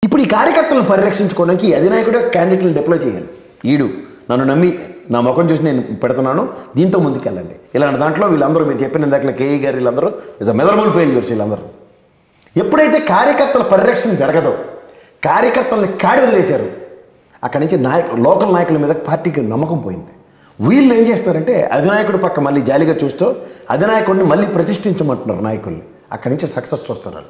ఇప్పుడు ఈ కార్యకర్తలను పరిరక్షించుకోవడానికి ఈ అధినాయకుడు క్యాండిడేట్లను డిప్లాయ్ చేయాలి ఈడు నన్ను నమ్మి నా ముఖం చూసి నేను పెడుతున్నాను దీంతో ముందుకెళ్ళండి ఇలాంటి దాంట్లో వీళ్ళందరూ మీరు చెప్పిన దాంట్లో కేఈ గారు వీళ్ళందరూ ఇస్ అ మెదరబుల్ ఫెయిల్యూర్స్ వీళ్ళందరూ ఎప్పుడైతే కార్యకర్తల పరిరక్షణ జరగదో కార్యకర్తల్ని కాడి వదిలేశారు అక్కడి నుంచి నాయకు లోకల్ నాయకుల మీద పార్టీకి నమ్మకం పోయింది వీళ్ళు ఏం చేస్తారంటే అధినాయకుడు పక్క మళ్ళీ జాలిగా చూస్తూ అధినాయకుడిని మళ్ళీ ప్రతిష్ఠించమంటున్నారు నాయకుల్ని అక్కడి నుంచి సక్సెస్ చూస్తారు వాళ్ళు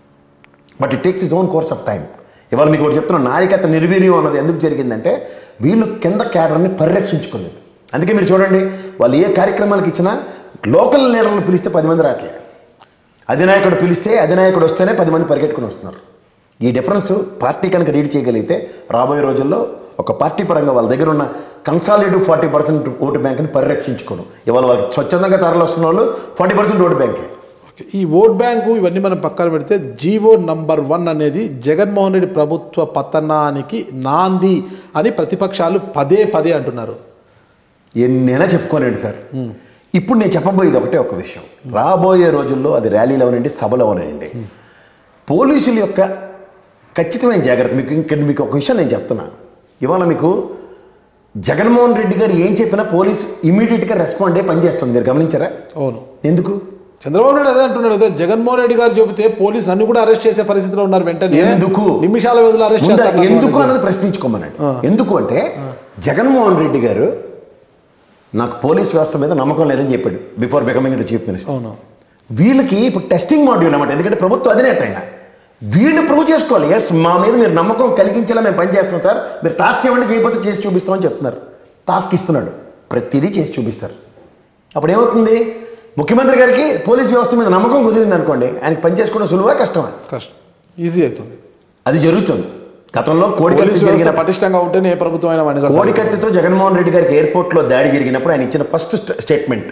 but it takes its own course of time ఇవాళ మీకు ఒకటి చెప్తున్నా నాయకత్వ నిర్వీర్యం అన్నది ఎందుకు జరిగిందంటే వీళ్ళు కింద క్యాడర్ని పరిరక్షించుకోలేదు అందుకే మీరు చూడండి వాళ్ళు ఏ కార్యక్రమాలకు ఇచ్చినా లోకల్ లీడర్లు పిలిస్తే పది మంది రావట్లేదు అధినాయకుడు పిలిస్తే అధినాయకుడు వస్తేనే పది మంది పరిగెట్టుకుని వస్తున్నారు ఈ డిఫరెన్స్ పార్టీ కనుక రీడ్ చేయగలిగితే రాబోయే రోజుల్లో ఒక పార్టీ పరంగా వాళ్ళ దగ్గర ఉన్న కన్సాలిడేటివ్ ఫార్టీ పర్సెంట్ ఓటు బ్యాంక్ని పరిరక్షించుకోవడం ఇవాళ వాళ్ళకి స్వచ్ఛందంగా తరలి వస్తున్న వాళ్ళు ఫార్టీ పర్సెంట్ ఓటు బ్యాంకే ఓకే. ఈ ఓట్ బ్యాంకు ఇవన్నీ మనం పక్కన పెడితే జీవో నంబర్ వన్ అనేది జగన్మోహన్ రెడ్డి ప్రభుత్వ పతనానికి నాంది అని ప్రతిపక్షాలు పదే పదే అంటున్నారు ఎన్నైనా చెప్పుకోనండి సార్ ఇప్పుడు నేను చెప్పబోయేది ఒకటే ఒక విషయం రాబోయే రోజుల్లో అది ర్యాలీలు అవనండి సభలు అవనండి పోలీసుల యొక్క ఖచ్చితమైన జాగ్రత్త మీకు ఇక్కడ మీకు ఒక విషయం నేను చెప్తున్నా ఇవాళ మీకు జగన్మోహన్ రెడ్డి గారు ఏం చెప్పినా పోలీసు ఇమీడియట్గా రెస్పాండ్ అయ్యి పనిచేస్తుంది మీరు గమనించారా అవును ఎందుకు చంద్రబాబు నాయుడు అదే అంటున్నాడు ఏదో జగన్మోహన్ రెడ్డి గారు చెబితే పోలీసు నన్ను కూడా అరెస్ట్ చేసే పరిస్థితిలో ఉన్నారు వెంటనే ఎందుకు? నిమిషాల వ్యవధిలో అరెస్ట్ ముందు చేస్తారు ఎందుకు అన్నది ప్రశ్నించుకోమన్నాడు ఎందుకు అంటే జగన్మోహన్ రెడ్డి గారు నాకు పోలీస్ వ్యవస్థ మీద నమ్మకం లేదని చెప్పాడు before becoming the chief minister అవును వీళ్ళకి ఇప్పుడు టెస్టింగ్ మాడ్యూల్ అన్నమాట ఎందుకంటే ప్రభుత్వ అధినేత ఆయన వీళ్ళు ప్రూవ్ చేసుకోవాలి ఎస్ మా మీద మీరు నమ్మకం కలిగించేలా మేము పని చేస్తాం సార్ మీరు టాస్క్ ఇవ్వండి చేయకపోతే చేసి చూపిస్తామని చెప్తున్నారు టాస్క్ ఇస్తున్నాడు ప్రతిదీ చేసి చూపిస్తారు అప్పుడు ఏమవుతుంది ముఖ్యమంత్రి గారికి పోలీస్ వ్యవస్థ మీద నమ్మకం కుదిరింది అనుకోండి ఆయనకి పని చేసుకోవడం సులువా కష్టమా కష్టం ఈజీ అవుతుంది అది జరుగుతుంది గతంలో కోడికత్తి పోలీసు జరిగిన వ్యవస్థ పటిష్టంగా ఉంటేనే ఏ ప్రభుత్వం అయినా వాడిని కడతారు. కోడికత్తితో జగన్మోహన్ రెడ్డి గారికి ఎయిర్పోర్ట్లో దాడి జరిగినప్పుడు ఆయన ఇచ్చిన ఫస్ట్ స్ట- స్టేట్మెంట్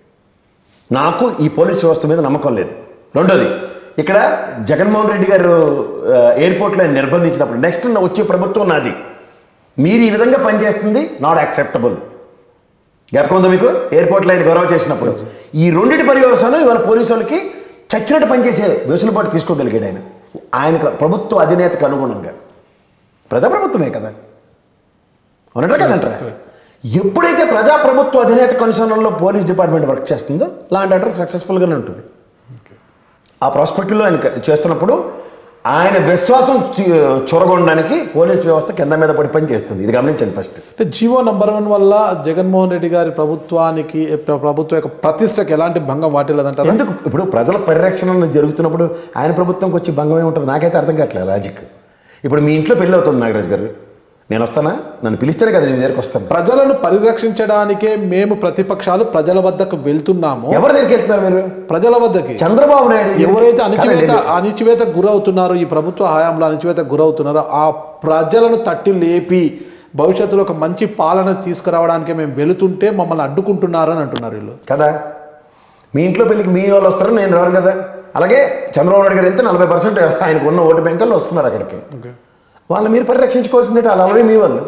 నాకు ఈ పోలీస్ వ్యవస్థ మీద నమ్మకం లేదు రెండోది ఇక్కడ జగన్మోహన్ రెడ్డి గారు ఆ, ఎయిర్పోర్ట్లో ఆయన నిర్బంధించినప్పుడు నెక్స్ట్ వచ్చే ప్రభుత్వం నాది మీరు ఈ విధంగా పనిచేస్తుంది నాట్ యాక్సెప్టబుల్ జ్ఞాపకం ఉందా మీకు ఎయిర్పోర్ట్లో ఆయన గౌరవ చేసినప్పుడు ఈ రెండింటి పర్యవసానం ఇవాళ పోలీసు వాళ్ళకి చచ్చినట్టు పనిచేసే వెసులుబాటు తీసుకోగలిగాడు ఆయన ఆయనకు ప్రభుత్వ అధినేతకు అనుగుణంగా ప్రజాప్రభుత్వమే కదా అవునంటారా కదంటారా ఎప్పుడైతే ప్రజాప్రభుత్వ అధినేత కనుసరణలో పోలీస్ డిపార్ట్మెంట్ వర్క్ చేస్తుందో లాంటి ఆర్డర్ సక్సెస్ఫుల్గానే ఉంటుంది ఆ ప్రాస్పెక్ట్లో ఆయన క- చేస్తున్నప్పుడు ఆయన విశ్వాసం చు- చొరగొనడానికి పోలీస్ వ్యవస్థ కింద మీద పడి పని చేస్తుంది ఇది గమనించండి ఫస్ట్ అంటే జీవో నంబర్ వన్ వల్ల జగన్మోహన్ రెడ్డి గారి ప్రభుత్వానికి ప్ర- ప్రభుత్వం యొక్క ప్రతిష్టకి ఎలాంటి భంగం వాటిల్లదంటారా ఎందుకు ఇప్పుడు ప్రజల పరిరక్షణ జరుగుతున్నప్పుడు ఆయన ప్రభుత్వంకి వచ్చి భంగమే ఉంటుంది నాకైతే అర్థం కావట్లేదు లాజిక్ ఇప్పుడు మీ ఇంట్లో పెళ్ళి అవుతుంది నాగరాజు గారు నేను వస్తానా నన్ను పిలిస్తేనే కదా నేను మీ దగ్గరికి వస్తాను ప్రజలను పరిరక్షించడానికే మేము ప్రతిపక్షాలు ప్రజల వద్దకు వెళ్తున్నాము ఎవరి దగ్గరికి వెళ్తున్నారు మీరు ప్రజల వద్దకి చంద్రబాబు నాయుడు దగ్గరికి- ఎవరైతే అణచివేత కాదండి, అణచివేతకు గురవుతున్నారో ఈ ప్రభుత్వ హయాంలో అణచివేతకు గురవుతున్నారో ఆ ప్రజలను తట్టి లేపి భవిష్యత్తులో ఒక మంచి పాలన తీసుకురావడానికి మేము వెళుతుంటే మమ్మల్ని అడ్డుకుంటున్నారు అని అంటున్నారు వీళ్ళు కదా మీ ఇంట్లో పెళ్ళికి మీ వాళ్ళు వస్తారు నేను రాను కదా అలాగే చంద్రబాబు నాయుడు గారు వెళ్తే నలభై పర్సెంట్ ఆయనకు ఉన్న ఓటు బ్యాంకుల్లో వస్తున్నారు అక్కడికి వాళ్ళు మీరు పరిరక్షించుకోవాల్సిందే వాళ్ళు ఆల్రెడీ మీ వాళ్ళు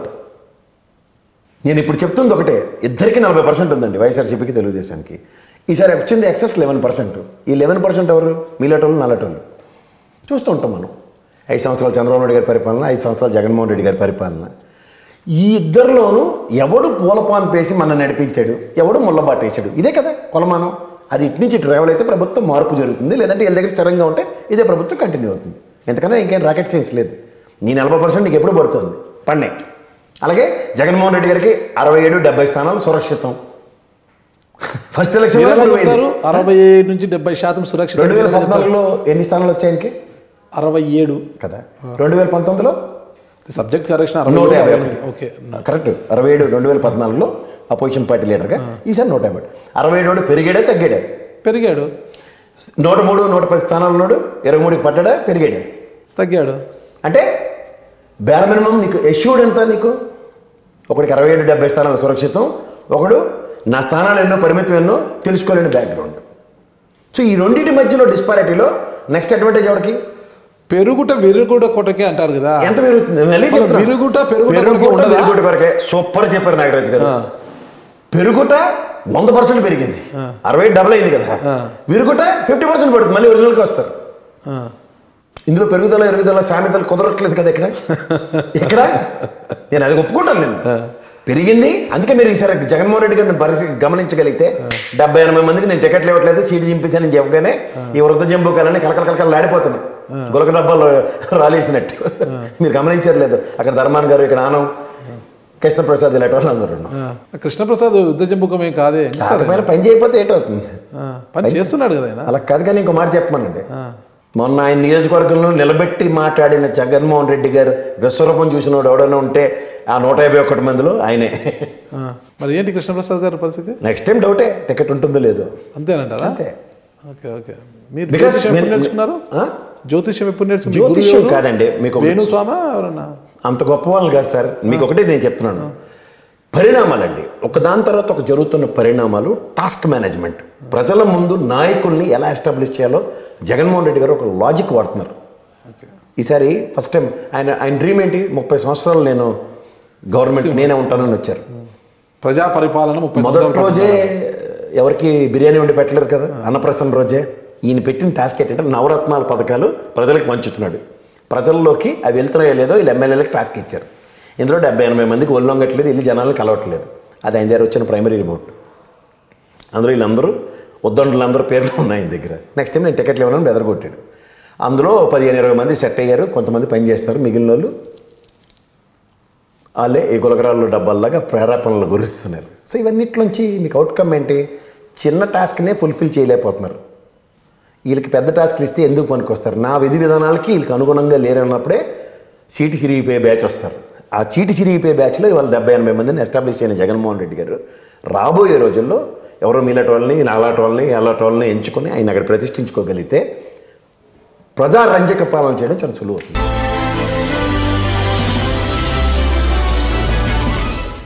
నేను ఇప్పుడు చెప్తుంది ఒకటే ఇద్దరికి నలభై పర్సెంట్ ఉందండి వైఎస్ఆర్సీపీకి తెలుగుదేశానికి ఈసారి వచ్చింది ఎక్సెస్ లెవెన్ పర్సెంట్ ఈ లెవెన్ పర్సెంట్ ఎవరు మీలాటోళ్ళు నల్లటోళ్ళు చూస్తూ ఉంటాం మనం ఐదు సంవత్సరాలు చంద్రబాబు నాయుడు గారి పరిపాలన ఐదు సంవత్సరాలు జగన్మోహన్ రెడ్డి గారి పరిపాలన ఈ ఇద్దరిలోనూ ఎవడు పూలపాన్ పేసి మన నడిపించాడు ఎవడు ముళ్ళబాటేశాడు ఇదే కదా కొలమానం అది ఇటు నుంచి ట్రావెల్ అయితే ప్రభుత్వం మార్పు జరుగుతుంది లేదంటే వీళ్ళ దగ్గర స్థిరంగా ఉంటే ఇదే ప్రభుత్వం కంటిన్యూ అవుతుంది ఎంతకన్నా ఇంకేం రాకెట్ సైన్స్ లేదు నీ నలభై పర్సెంట్ నీకు ఎప్పుడు పడుతుంది పన్నే అలాగే జగన్మోహన్ రెడ్డి గారికి అరవై ఏడు డెబ్బై స్థానాలు సురక్షితం ఫస్ట్ ఎలక్షన్ మీరు ఎలా చెప్తారు అరవై ఏడు నుంచి డెబ్బై శాతం సురక్షిత రెండు వేల పద్నాలుగులో ఎన్ని స్థానాలు వచ్చాయి ఆయనకి అరవై ఏడు కదా రెండు వేల పంతొమ్మిదిలో సబ్జెక్ట్ కరెక్షన్ అరవై నూట ఏడు, యాభై అరవై ఒకటి. ఎనిమిది. ఓకే కరెక్ట్ అరవై ఏడు రెండు వేల పద్నాలుగులో అపోజిషన్ పార్టీ లీడర్గా ఈసారి నూట యాభై అరవై ఏడు పెరిగాడే తగ్గాడే పెరిగాడు నూట మూడు నూట పది స్థానాలు ఉన్నాడు ఇరవై మూడుకి పట్టాడా పెరిగాడే తగ్గాడు అంటే బేర మినిమం నీకు ఎష్యూర్డ్ ఎంత నీకు ఒకడికి అరవై ఏడు డెబ్బై స్థానాలు సురక్షితం ఒకడు నా స్థానాలు ఎన్నో పరిమితం ఎన్నో తెలుసుకోలేని బ్యాక్గ్రౌండ్ సో ఈ రెండింటి మధ్యలో డిస్పారిటీలో నెక్స్ట్ అడ్వాంటేజ్ ఎవరికి పెరుగుట విరుగుట కొట్టకే అంటారు కదా ఎంత పెరుగుతుంది మళ్ళీ అసలు చెప్తున్నా. విరుగుట, పెరుగుట పెరుగుట కొరకు ఉండదా? విరుగుట వరకే సూపర్ చెప్పారు నాగరాజ్ గారు ఆ. పెరుగుట వంద పర్సెంట్ పెరిగింది అరవై డబల్ అయింది కదా ఆ. విరుగుట ఫిఫ్టీ పర్సెంట్ పడుతుంది మళ్ళీ ఒరిజినల్కి వస్తారు ఆ. ఇందులో పెరుగుదల ఎరుగుదల సామెతలు కుదరట్లేదు కదా ఇక్కడ ఇక్కడ నేను అది ఒప్పుకుంటాను నేను పెరిగింది అందుకే మీరు ఈసారి జగన్మోహన్ రెడ్డి గారిని పరిస్థితి గమనించగలిగితే డెబ్బై ఎనభై మందికి నేను టికెట్లు ఇవ్వట్లేదు సీటు చింపేశానని చెప్పగానే ఈ వృద్ధ జంబుకాలని కలకల కలకలు ఆడిపోతున్నాయి గులక డబ్బాలు రాలేసినట్టు మీరు గమనించారు లేదు అక్కడ ధర్మాన్ గారు ఇక్కడ ఆనం కృష్ణప్రసాద్ ఇలాంటి వాళ్ళు అందరూ ఉన్నారు. ఆ, కృష్ణప్రసాద్ యుద్ధ జంబుకం ఏం కాదే కాకపోయినా పని చేయకపోతే ఏంటవుతుంది ఆ, పని చేస్తున్నాడు కదా ఆయన అలా కాదు కానీ ఇంకో మాట చెప్పమనండి మొన్న ఆయన నియోజకవర్గంలో నిలబెట్టి మాట్లాడిన జగన్మోహన్ రెడ్డి గారు విశ్వరూపం చూసినోడు ఎవడైనా ఉంటే ఆ నూట యాభై ఒకటి మందిలో ఆయనే ఆ, మరి ఏంటి కృష్ణప్రసాద్ గారి పరిస్థితి నెక్స్ట్ టైం డౌటే టికెట్ ఉంటుందో లేదో అంతేనంటారా అంతే ఓకే ఓకే మీరు Because జ్యోతిష్యం ఎప్పుడు when- నేర్చుకున్నారు ఆ? జ్యోతిష్యం ఎప్పుడు నేర్చుకున్నారు జ్యోతిష్యం కాదండి మీకు ఒక- వేణు స్వామి ఎవరన్నా అంత గొప్ప వాళ్ళు కాదు సార్ మీకు ఒకటే నేను చెప్తున్నాను పరిణామాలండి ఒక దాని తర్వాత ఒక జరుగుతున్న పరిణామాలు టాస్క్ మేనేజ్మెంట్ ప్రజల ముందు నాయకుల్ని ఎలా ఎస్టాబ్లిష్ చేయాలో జగన్మోహన్ రెడ్డి గారు ఒక లాజిక్ వాడుతున్నారు ఓకే ఈసారి ఫస్ట్ టైం ఆయన ఆయన డ్రీమ్ ఏంటి ముప్పై సంవత్సరాలు నేను గవర్నమెంట్ నేనే ఉంటానని వచ్చారు ప్రజా పరిపాలన ముప్పై మొదటి సంవత్సరాల రోజే ఎవరికి బిర్యానీ వండి పెట్టలేరు కదా అన్నప్రసన్న రోజే ఈయన పెట్టిన టాస్క్ ఏంటంటే నవరత్నాల పథకాలు ప్రజలకు పంచుతున్నాడు ప్రజల్లోకి అవి వెళ్తున్నాయో లేదో వీళ్ళు ఎమ్మెల్యేలకు టాస్క్ ఇచ్చారు ఇందులో డెబ్బై ఎనభై మందికి ఒళ్ళొంగట్లేదు వీళ్ళు జనాలను కలవట్లేదు అది ఆయన దగ్గర వచ్చిన ప్రైమరీ రిమోట్ అందులో వీళ్ళందరూ ఉద్దండులందరూ పేర్లు ఉన్నాయి ఆయన దగ్గర నెక్స్ట్ టైం నేను టికెట్లు ఇవ్వనని బెదరగొట్టాడు అందులో పదిహేను ఇరవై మంది సెట్ అయ్యారు కొంతమంది పని చేస్తారు మిగిలిన వాళ్ళు వాళ్ళే ఈ గులకరాళ్ళు డబ్బాల్లాగా ప్రేరేపణలు గురిస్తున్నారు సో ఇవన్నిట్లోంచి మీకు అవుట్కమ్ ఏంటి చిన్న టాస్క్నే ఫుల్ఫిల్ చేయలేకపోతున్నారు వీళ్ళకి పెద్ద టాస్క్లు ఇస్తే ఎందుకు పనికొస్తారు నా విధి విధానాలకి వీళ్ళకి అనుగుణంగా లేరన్నప్పుడే సీటు చిరిగిపోయే బ్యాచ్ వస్తారు ఆ చీటి చిరిగిపోయే బ్యాచ్లో ఇవాళ డెబ్బై ఎనభై మందిని ఎస్టాబ్లిష్ అయిన జగన్మోహన్ రెడ్డి గారు రాబోయే రోజుల్లో ఎవరో మీలాంటి వాళ్ళని నాలాంటి వాళ్ళని అలాంటి వాళ్ళని ఎంచుకొని ఆయన అక్కడ ప్రతిష్ఠించుకోగలిగితే ప్రజారంజక పాలన చేయడం చాలా సులువు అవుతుంది